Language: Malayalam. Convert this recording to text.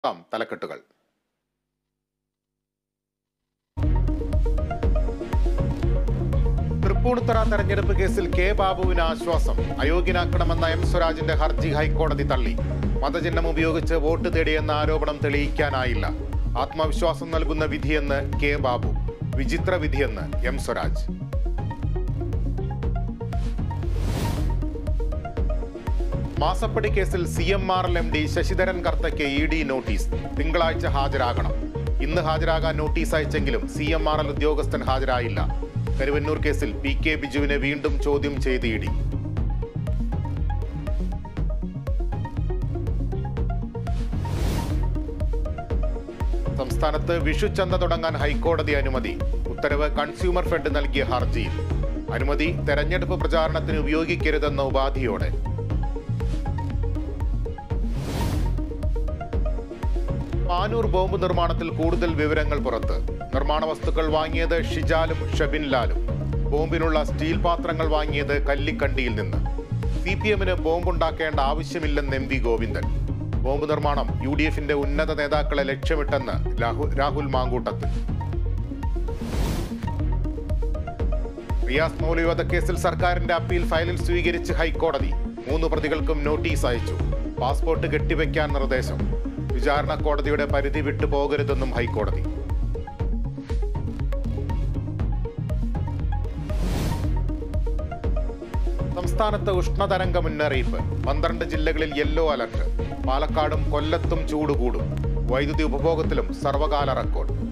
നോക്കാം തലക്കെട്ടുകൾ തൃപ്പൂണിത്തറ തെരഞ്ഞെടുപ്പ് കേസിൽ കെ ബാബുവിന് ആശ്വാസം അയോഗ്യനാക്കണമെന്ന എം സ്വരാജിന്റെ ഹർജി ഹൈക്കോടതി തള്ളി മതചിഹ്നം ഉപയോഗിച്ച് വോട്ട് തേടിയെന്ന ആരോപണം തെളിയിക്കാനായില്ല ആത്മവിശ്വാസം നൽകുന്ന വിധിയെന്ന് കെ ബാബു വിചിത്ര വിധിയെന്ന് എം സ്വരാജ് മാസപ്പടി കേസിൽ C M R L M D Sasidharan കർത്തയ്ക്ക് ഇ ഡി നോട്ടീസ് തിങ്കളാഴ്ച ഹാജരാകണം ഇന്ന് ഹാജരാകാൻ നോട്ടീസ് അയച്ചെങ്കിലും സി എം ആർ എൽ ഉദ്യോഗസ്ഥൻ ഹാജരായില്ല കരുവന്നൂർ കേസിൽ പി കെ ബിജുവിനെ വീണ്ടും ചോദ്യം ചെയ്ത് ഇ ഡി സംസ്ഥാനത്ത് വിഷുച്ചന്ത തുടങ്ങാൻ ഹൈക്കോടതി അനുമതി ഉത്തരവ് കൺസ്യൂമർ ഫെഡ് നൽകിയ ഹർജിയിൽ അനുമതി തെരഞ്ഞെടുപ്പ് പ്രചാരണത്തിന് ഉപയോഗിക്കരുതെന്ന ഉപാധിയോടെ പാനൂർ ബോംബ് നിർമ്മാണത്തിൽ കൂടുതൽ വിവരങ്ങൾ പുറത്ത് നിർമ്മാണ വസ്തുക്കൾ വാങ്ങിയത് ഷിജാലും ഷബിൻ ലാലും ബോംബിനുള്ള സ്റ്റീൽ പാത്രങ്ങൾ വാങ്ങിയത് കല്ലിക്കണ്ടിയിൽ നിന്ന് സി പി എമ്മിന് ബോംബുണ്ടാക്കേണ്ട ആവശ്യമില്ലെന്ന് എം വി ഗോവിന്ദൻ ബോംബ് നിർമ്മാണം യു ഡി എഫിന്റെ ഉന്നത നേതാക്കളെ ലക്ഷ്യമിട്ടെന്ന് രാഹു- രാഹുൽ മാങ്കൂട്ടത്തിൽ റിയാസ് മൗലവി വധക്കേസിൽ സർക്കാരിന്റെ അപ്പീൽ ഫയലിൽ സ്വീകരിച്ച് ഹൈക്കോടതി മൂന്ന് പ്രതികൾക്കും നോട്ടീസ് അയച്ചു പാസ്പോർട്ട് കെട്ടിവെക്കാൻ നിർദ്ദേശം വിചാരണ കോടതിയുടെ പരിധി വിട്ടു പോകരുതെന്നും ഹൈക്കോടതി സംസ്ഥാനത്ത് ഉഷ്ണതരംഗ മുന്നറിയിപ്പ് പന്ത്രണ്ട് ജില്ലകളിൽ യെല്ലോ അലർട്ട് പാലക്കാടും കൊല്ലത്തും ചൂട് കൂടും വൈദ്യുതി ഉപഭോഗത്തിലും സർവകാല റെക്കോർഡ്